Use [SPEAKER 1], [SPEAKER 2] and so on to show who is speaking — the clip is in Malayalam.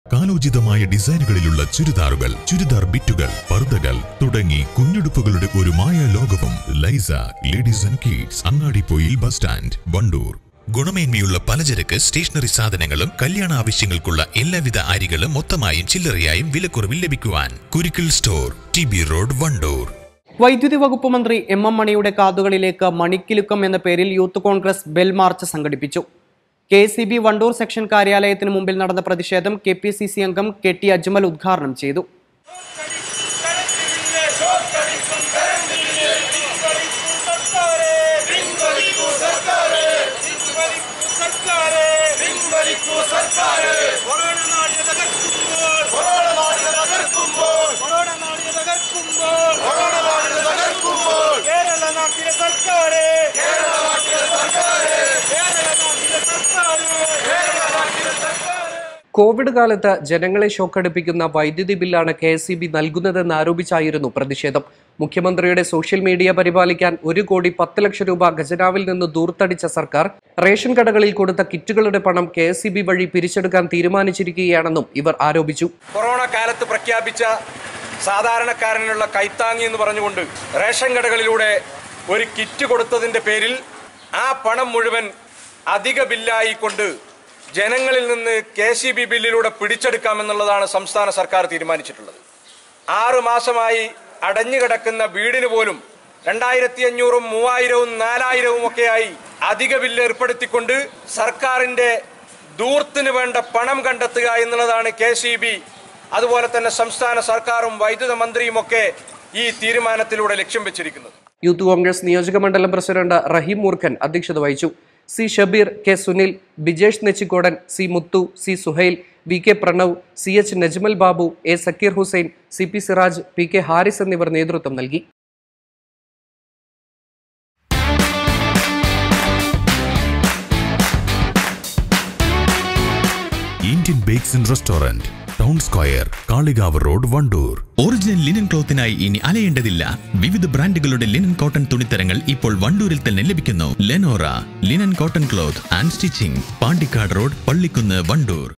[SPEAKER 1] കാലോചിതമായ ഡിസൈനുകളിലുള്ള ചുരിദാറുകൾ ചുരിദാർ ബിറ്റുകൾ പർദ്ദകൾ തുടങ്ങി കുഞ്ഞുടുപ്പുകളുടെ ഒരു മായ ലോകവും ലൈസ ladies and kids Angadippoyil bus stand Wandoor ഗുണമേന്മയുള്ള പലചരക്ക് സ്റ്റേഷനറി സാധനങ്ങളും കല്യാണ ആവശ്യങ്ങൾക്കുള്ള എല്ലാവിധ അരികളും മൊത്തമായും ചില്ലറയായും വിലക്കുറവിൽ ലഭിക്കുവാൻ Kurikkil store T B road Wandoor
[SPEAKER 2] വൈദ്യുതി വകുപ്പ് മന്ത്രി എം എം മണിയുടെ കാതുകളിലേക്ക് മണിക്കിലുക്കം എന്ന പേരിൽ യൂത്ത് കോൺഗ്രസ് ബെൽ മാർച്ച് സംഘടിപ്പിച്ചു K C B Wandoor section കാര്യാലയത്തിന് മുമ്പിൽ നടന്ന പ്രതിഷേധം കെ പി സി സി അംഗം കെ ടി അജ്മൽ ഉദ്ഘാടനം ചെയ്തു
[SPEAKER 3] കൊറോണ നാടിനെ തകർക്കുമ്പോൾ കൊറോണ നാടിനെ തകർക്കുമ്പോൾ കൊറോണ നാടിനെ തകർക്കുമ്പോൾ കൊറോണ നാടിനെ തകർക്കുമ്പോൾ കേരള നാട്ടിലെ സർക്കാര് കേരള നാട്ടിലെ സർക്കാര് കേരള നാട്ടിലെ സർക്കാര് കേരള നാട്ടിലെ സർക്കാര്
[SPEAKER 4] കോവിഡ് കാലത്ത് ജനങ്ങളെ ഷോക്കടിപ്പിക്കുന്ന വൈദ്യുതി ബില്ലാണ് കെ എസ് സി ബി നൽകുന്നതെന്ന് ആരോപിച്ചായിരുന്നു പ്രതിഷേധം മുഖ്യമന്ത്രിയുടെ സോഷ്യൽ മീഡിയ പരിപാലിക്കാൻ ഒരു കോടി പത്ത് ലക്ഷം രൂപ ഖജനാവിൽ നിന്ന് ദൂർത്തടിച്ച സർക്കാർ റേഷൻ കടകളിൽ കൊടുത്ത കിറ്റുകളുടെ പണം കെ എസ് സി ബി വഴി പിരിച്ചെടുക്കാൻ തീരുമാനിച്ചിരിക്കുകയാണെന്നും ഇവർ ആരോപിച്ചു
[SPEAKER 5] കൊറോണ കാലത്ത് പ്രഖ്യാപിച്ച സാധാരണക്കാരനുള്ള കൈത്താങ്ങി എന്ന് പറഞ്ഞുകൊണ്ട് റേഷൻ കടകളിലൂടെ ഒരു കിറ്റ് കൊടുത്തതിൻ്റെ പേരിൽ ആ പണം മുഴുവൻ അധിക ബില്ലായി കൊണ്ട് ജനങ്ങളിൽ നിന്ന് കെ സി ബി ബില്ലിലൂടെ പിടിച്ചെടുക്കാമെന്നുള്ളതാണ് സംസ്ഥാന സർക്കാർ തീരുമാനിച്ചിട്ടുള്ളത് ആറു മാസമായി അടഞ്ഞുകിടക്കുന്ന വീടിന് പോലും രണ്ടായിരത്തി അഞ്ഞൂറും മൂവായിരവും നാലായിരവും ഒക്കെയായി അധിക ബില്ല് ഏർപ്പെടുത്തിക്കൊണ്ട് സർക്കാരിന്റെ ദൂർത്തിന് വേണ്ട പണം കണ്ടെത്തുക എന്നുള്ളതാണ് കെ സി ബി അതുപോലെ തന്നെ സംസ്ഥാന സർക്കാരും വൈദ്യുത മന്ത്രിയുമൊക്കെ ഈ തീരുമാനത്തിലൂടെ ലക്ഷ്യം വെച്ചിരിക്കുന്നത്
[SPEAKER 4] യൂത്ത് കോൺഗ്രസ് നിയോജക മണ്ഡലം പ്രസിഡന്റ് റഹീം മൂർഖൻ അധ്യക്ഷത വഹിച്ചു C Shabeer K Sunil Bijesh Nechikkodan C Muthu C Suhail V K Pranav C H Najmal Babu A Sakkeer Hussain C P Siraj P K Haris എന്നിവർ നേതൃത്വം നൽകി
[SPEAKER 1] Indian bakes and restaurant town square Kalikavu road Wandoor
[SPEAKER 6] original linen ക്ലോത്തിനായി ഇനി അലയേണ്ടതില്ല വിവിധ ബ്രാൻഡുകളുടെ ലിനൻ കോട്ടൺ തുണിത്തരങ്ങൾ ഇപ്പോൾ വണ്ടൂരിൽ തന്നെ ലഭിക്കുന്നു Lenora linen cotton cloth and stitching Pandikkad road Pallikkunnu Wandoor